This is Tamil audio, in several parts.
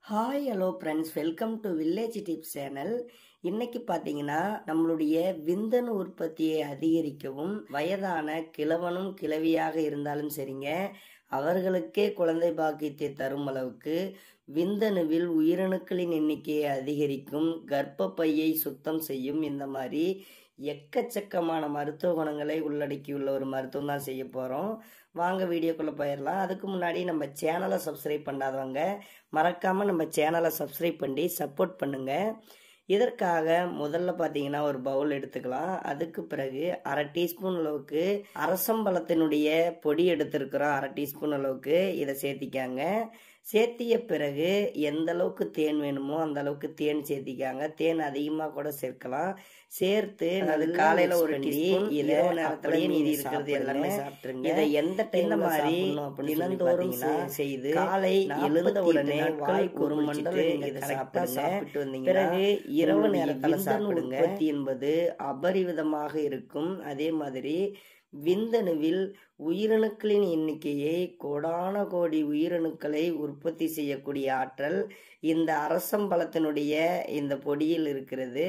hi hello friends welcome to village tips channel இன்னைக்கு பார்த்தீங்கன்னா நம்மளுடைய விந்தணு உற்பத்தியை அதிகரிக்கவும் வயதான கிழவனும் கிழவியாக இருந்தாலும் சரிங்க அவர்களுக்கே குழந்தை பாக்கியத்தை தரும் அளவுக்கு விந்தணுவில் உயிரணுக்களின் எண்ணிக்கையை அதிகரிக்கும் கர்ப்பப்பையை சுத்தம் செய்யும் இந்த மாதிரி எக்கச்சக்கமான மருத்துவ குணங்களை உள்ளடக்கியுள்ள ஒரு மருத்துவம் தான் செய்ய போகிறோம் வாங்க வீடியோக்குள்ளே போயிடலாம் அதுக்கு முன்னாடி நம்ம சேனலை சப்ஸ்கிரைப் பண்ணாதவங்க மறக்காமல் நம்ம சேனலை சப்ஸ்கிரைப் பண்ணி சப்போர்ட் பண்ணுங்கள் இதற்காக முதல்ல பார்த்தீங்கன்னா ஒரு பவுல் எடுத்துக்கலாம் அதுக்கு பிறகு அரை டீஸ்பூன் அளவுக்கு அரசம்பழத்தினுடைய பொடி எடுத்திருக்கிறோம் அரை டீஸ்பூன் அளவுக்கு இதை சேர்த்திக்காங்க சேர்த்திய பிறகு எந்த அளவுக்கு தேன் வேணுமோ அந்த அளவுக்கு தேன் சேர்த்திக்காங்க தேன் அதிகமாக கூட சேர்க்கலாம் சேர்த்து அது காலையில ஒரு டீஸ்பூன் இதை நேரத்துல மீதி இருக்கிறது எல்லாமே சாப்பிட்டுருங்க இதை எந்த டைம் மாதிரி தினந்தோறும் செய்து காலை எழுந்த உடனே வாய்க்கு ஒரு மண்டலம் இதை சாப்பிட்டு வந்தீங்க பிறகு இரவு நேரத்தில் சாப்பிடுங்க உற்பத்தி என்பது அபரிவிதமாக இருக்கும் அதே மாதிரி விந்தணுவில் உயிரணுக்களின் எண்ணிக்கையை கோடான கோடி உயிரணுக்களை உற்பத்தி செய்யக்கூடிய ஆற்றல் இந்த அரசம்பழத்தினுடைய இந்த பொடியில் இருக்கிறது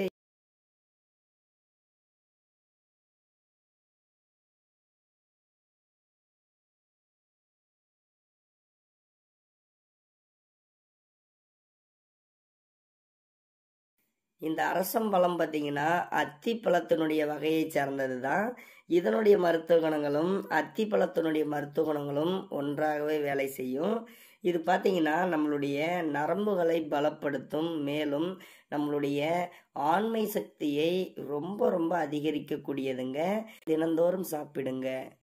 இந்த அரசம்பழம் பார்த்தீங்கன்னா அத்தி பழத்தினுடைய வகையை சார்ந்தது தான் இதனுடைய மருத்துவ குணங்களும் அத்தி பழத்தினுடைய மருத்துவ குணங்களும் ஒன்றாகவே வேலை செய்யும் இது பார்த்தீங்கன்னா நம்மளுடைய நரம்புகளை பலப்படுத்தும் மேலும் நம்மளுடைய ஆண்மை சக்தியை ரொம்ப ரொம்ப அதிகரிக்கக்கூடியதுங்க தினந்தோறும் சாப்பிடுங்க